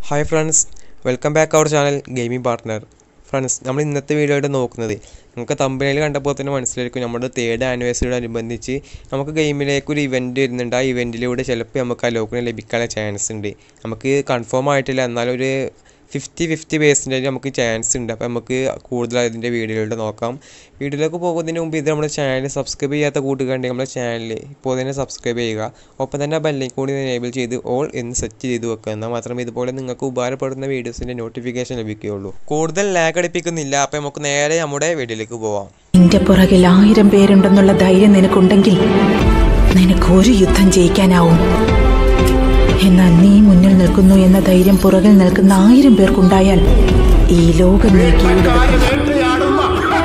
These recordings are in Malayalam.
hi friends welcome back our channel gaming partner friends നമ്മൾ ഇന്നത്തെ വീഡിയോയുടെ നോക്കുന്നത് നിങ്ങൾക്ക് തമ്പനയിൽ കണ്ടപ്പോൾ തന്നെ മനസ്സിലായിരിക്കും നമ്മുടെ തേർഡ് ആനിവേഴ്സറിയോട് അനുബന്ധിച്ച് നമുക്ക് ഗെയിമിലേക്ക് ഒരു ഇവൻറ്റ് വരുന്നുണ്ട് ആ ഇവൻറ്റിലൂടെ ചിലപ്പോൾ നമുക്ക് ആ ലോക്കിന് ലഭിക്കാനുള്ള ചാൻസ് ഉണ്ട് നമുക്ക് കൺഫേം ആയിട്ടില്ല എന്നാലും ഒരു ഫിഫ്റ്റി ഫിഫ്റ്റി പേഴ്സൻറ്റേജ് നമുക്ക് ചാൻസ് ഉണ്ട് അപ്പോൾ നമുക്ക് കൂടുതൽ അതിൻ്റെ വീഡിയോയിലൂടെ നോക്കാം വീഡിയോയിലേക്ക് പോകുന്നതിന് മുമ്പ് ഇത് നമ്മുടെ ചാനൽ സബ്സ്ക്രൈബ് ചെയ്യാത്ത കൂട്ടുകാരുണ്ടെങ്കിൽ നമ്മുടെ ചാനൽ ഇപ്പോൾ തന്നെ സബ്സ്ക്രൈബ് ചെയ്യുക ഒപ്പം തന്നെ ബെല്ലിൽ കൂടി എനേബിൾ ചെയ്ത് ഓൾ എന്ന് സെറ്റ് ചെയ്ത് വെക്കുക എന്നാൽ മാത്രമേ ഇതുപോലെ നിങ്ങൾക്ക് ഉപകാരപ്പെടുന്ന വീഡിയോസിൻ്റെ നോട്ടിഫിക്കേഷൻ ലഭിക്കുകയുള്ളൂ കൂടുതൽ ലാഗ് അടിപ്പിക്കുന്നില്ല അപ്പോൾ നമുക്ക് നേരെ നമ്മുടെ വീഡിയോയിലേക്ക് പോവാം നിന്റെ പുറകിൽ ആയിരം പേരുണ്ടെന്നുള്ള ധൈര്യം നിനക്കുണ്ടെങ്കിൽ നിനക്ക് ഒരു യുദ്ധം ജയിക്കാനാവും എന്നാൽ നീ മുന്നിൽ നിൽക്കുന്നു എന്ന ധൈര്യം പുറകിൽ നിൽക്കുന്ന ആയിരം പേർക്കുണ്ടായാൽ ഈ ലോകം നീ കീഴടക്കും വേട്ടയാടുന്ന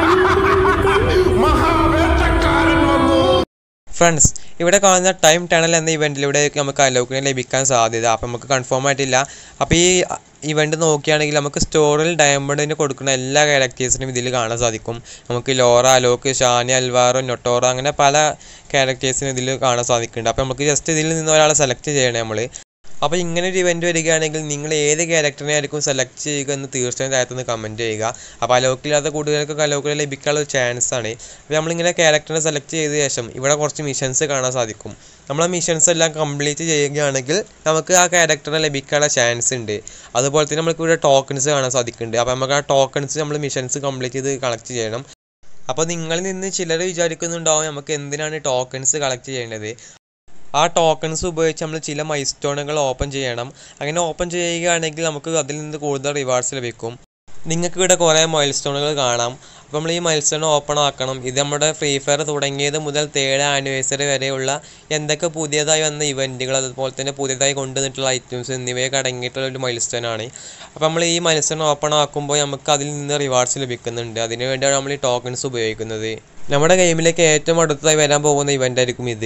മഹാവേട്ടക്കാരൻ വന്നു ഫ്രണ്ട്സ് ഇവിടെ കാണുന്ന ടൈം ടണൽ എന്ന ഇവൻറ്റിലൂടെ നമുക്ക് അലോക്കിനെ ലഭിക്കാൻ സാധ്യത അപ്പോൾ നമുക്ക് കൺഫേം ആയിട്ടില്ല അപ്പോൾ ഈ ഇവൻറ്റ് നോക്കുകയാണെങ്കിൽ നമുക്ക് സ്റ്റോറിൽ ഡയമണ്ടിന് കൊടുക്കുന്ന എല്ലാ ക്യാരക്ടേഴ്സിനും ഇതിൽ കാണാൻ സാധിക്കും നമുക്ക് Laura Alok Shani Alvaro Notora അങ്ങനെ പല ക്യാരക്ടേഴ്സിനും ഇതിൽ കാണാൻ സാധിക്കുന്നുണ്ട് അപ്പോൾ നമുക്ക് ജസ്റ്റ് ഇതിൽ നിന്ന് ഒരാളെ സെലക്ട് ചെയ്യണം നമ്മൾ അപ്പോൾ ഇങ്ങനെ ഒരു ഇവൻറ്റ് വരികയാണെങ്കിൽ നിങ്ങൾ ഏത് ക്യാരക്ടറിനെ ആയിരിക്കും സെലക്ട് ചെയ്യുക എന്ന് തീർച്ചയായും താഴത്തുനിന്ന് കമൻറ്റ് ചെയ്യുക അപ്പോൾ അലോക്കില്ലാത്ത കൂടുതലൊക്കെ അലോക്കിൽ ലഭിക്കാനുള്ള ഒരു ചാൻസ് ആണ് അപ്പോൾ നമ്മളിങ്ങനെ ക്യാരക്ടറിനെ സെലക്ട് ചെയ്ത ശേഷം ഇവിടെ കുറച്ച് മിഷൻസ് കാണാൻ സാധിക്കും നമ്മൾ ആ മിഷൻസ് എല്ലാം കംപ്ലീറ്റ് ചെയ്യുകയാണെങ്കിൽ നമുക്ക് ആ ക്യാരക്ടറിനെ ലഭിക്കാനുള്ള ചാൻസ് ഉണ്ട് അതുപോലെ തന്നെ നമുക്ക് ഇവിടെ ടോക്കൺസ് കാണാൻ സാധിക്കുന്നുണ്ട് അപ്പോൾ നമുക്ക് ആ ടോക്കൺസ് നമ്മൾ മിഷൻസ് കംപ്ലീറ്റ് ചെയ്ത് കളക്ട് ചെയ്യണം അപ്പോൾ നിങ്ങളിൽ നിന്ന് ചിലർ വിചാരിക്കുന്നുണ്ടാവും നമുക്ക് എന്തിനാണ് ടോക്കൺസ് കളക്ട് ചെയ്യേണ്ടത് ആ ടോക്കൺസ് ഉപയോഗിച്ച് നമ്മൾ ചില മൈസ്റ്റോണുകൾ ഓപ്പൺ ചെയ്യണം അങ്ങനെ ഓപ്പൺ ചെയ്യുകയാണെങ്കിൽ നമുക്ക് അതിൽ നിന്ന് കൂടുതൽ റിവാർഡ്സ് ലഭിക്കും നിങ്ങൾക്ക് ഇവിടെ കുറേ മൈൽ സ്റ്റോണുകൾ കാണാം അപ്പോൾ നമ്മൾ ഈ മൈൽ സ്റ്റോൺ ഓപ്പൺ ആക്കണം ഇത് നമ്മുടെ ഫ്രീ ഫയർ തുടങ്ങിയത് മുതൽ തേർഡ് ആനിവേഴ്സറി വരെയുള്ള എന്തൊക്കെ പുതിയതായി വന്ന ഇവൻറ്റുകൾ അതുപോലെ തന്നെ പുതിയതായി കൊണ്ടുവന്നിട്ടുള്ള ഐറ്റംസ് എന്നിവയൊക്കെ അടങ്ങിയിട്ടുള്ള ഒരു മൈൽ സ്റ്റോൺ ആണ് അപ്പോൾ നമ്മൾ ഈ മൈൽ സ്റ്റോൺ ഓപ്പൺ ആക്കുമ്പോൾ നമുക്ക് അതിൽ നിന്ന് റിവാർഡ്സ് ലഭിക്കുന്നുണ്ട് അതിനു വേണ്ടിയാണ് നമ്മൾ ഈ ടോക്കൺസ് ഉപയോഗിക്കുന്നത് നമ്മുടെ ഗെയിമിലേക്ക് ഏറ്റവും അടുത്തതായി വരാൻ പോകുന്ന ഇവൻ്റ് ആയിരിക്കും ഇത്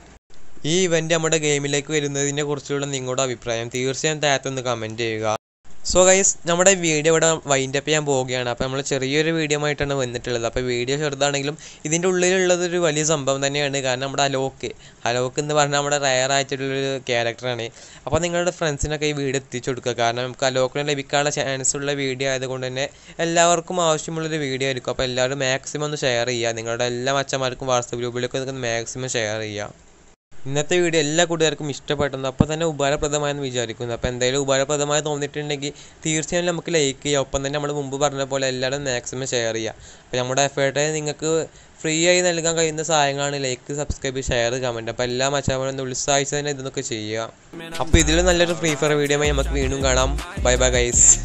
ഈ ഇവൻ്റ് നമ്മുടെ ഗെയിമിലേക്ക് വരുന്നതിനെ കുറിച്ചുള്ള നിങ്ങളുടെ അഭിപ്രായം തീർച്ചയായും താഴത്തൊന്ന് കമൻറ്റ് ചെയ്യുക സോ ഗൈസ് നമ്മുടെ വീഡിയോ ഇവിടെ വൈൻഡ് അപ്പ് ചെയ്യാൻ പോവുകയാണ് അപ്പോൾ നമ്മൾ ചെറിയൊരു വീഡിയോ ആയിട്ടാണ് വന്നിട്ടുള്ളത് അപ്പോൾ വീഡിയോ ചെറുതാണെങ്കിലും ഇതിൻ്റെ ഉള്ളിലുള്ളത് ഒരു വലിയ സംഭവം തന്നെയാണ് കാരണം നമ്മുടെ അലോക്ക് അലോക്ക് എന്ന് പറഞ്ഞാൽ നമ്മുടെ റയർ ആയിട്ടുള്ളൊരു ക്യാരക്ടറാണ് അപ്പോൾ നിങ്ങളുടെ ഫ്രണ്ട്സിനൊക്കെ ഈ വീഡിയോ എത്തിച്ചു കൊടുക്കുക കാരണം നമുക്ക് അലോക്കിനെ ലഭിക്കാനുള്ള ചാൻസ് ഉള്ള വീഡിയോ ആയതുകൊണ്ട് തന്നെ എല്ലാവർക്കും ആവശ്യമുള്ളൊരു വീഡിയോ ആയിരിക്കും അപ്പോൾ എല്ലാവരും മാക്സിമം ഒന്ന് ഷെയർ ചെയ്യുക നിങ്ങളുടെ എല്ലാ അച്ഛന്മാർക്കും വാട്സപ്പ് ഗ്രൂപ്പിലൊക്കെ മാക്സിമം ഷെയർ ചെയ്യുക ഇന്നത്തെ വീഡിയോ എല്ലാ കൂട്ടുകാർക്കും ഇഷ്ടപ്പെട്ടെന്ന് അപ്പോൾ തന്നെ ഉപകാരപ്രദമായെന്ന് വിചാരിക്കുന്നു അപ്പോൾ എന്തായാലും ഉപകാരപ്രദമായി തോന്നിയിട്ടുണ്ടെങ്കിൽ തീർച്ചയായും നമുക്ക് ലൈക്ക് ചെയ്യുക ഒപ്പം തന്നെ നമ്മൾ മുമ്പ് പറഞ്ഞ പോലെ എല്ലാവരും മാക്സിമം ഷെയർ ചെയ്യുക അപ്പോൾ നമ്മുടെ എഫേർട്ട് നിങ്ങൾക്ക് ഫ്രീ ആയി നൽകാൻ കഴിയുന്ന സഹായങ്ങളാണ് ലൈക്ക് സബ്സ്ക്രൈബ് ഷെയർ കമൻറ്റ് അപ്പോൾ എല്ലാ മച്ചാമനും ഉത്സാഹിച്ച് തന്നെ ഇതൊക്കെ ചെയ്യുക അപ്പോൾ ഇതിൽ നല്ലൊരു ഫ്രീ ഫയർ വീഡിയോ നമുക്ക് വീണ്ടും കാണാം ബൈ ബൈ ഗൈസ്